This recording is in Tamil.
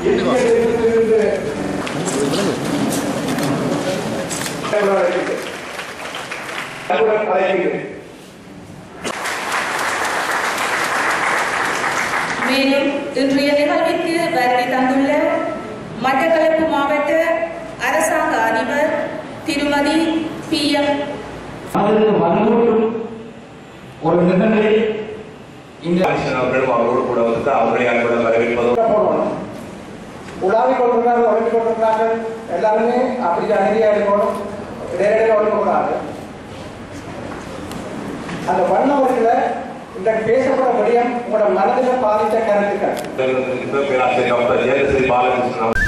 அழைக்கிறேன் மேலும் இன்றைய நிகழ்விற்கு வருகை தந்துள்ள மட்டக்களப்பு மாவட்ட அரசாங்க அதிபர் திருமதி பி எம் அவருக்கு வலுவூட்டும் ஒரு நிகழ்வை இந்த கமிஷன் அவர்களும் அவரோடு கூட வந்து அவர்களை அன்புடன் வரவேற்பதும் போடணும் உலாவி கொண்டிருக்கிறார்கள் உழைத்து கொண்டிருக்கிறார்கள் எல்லாருமே அப்படி அமைதியாக இருக்கணும் நேரடியாக ஒழுங்கக்கூடாது அந்த வண்ண வழியில் இந்த பேசப்பட விடயம் உங்களோட மனதில் பாதித்த கருத்துக்கள் பேராசிரியர் டாக்டர் ஜெயலலிதா பாலகிருஷ்ணன்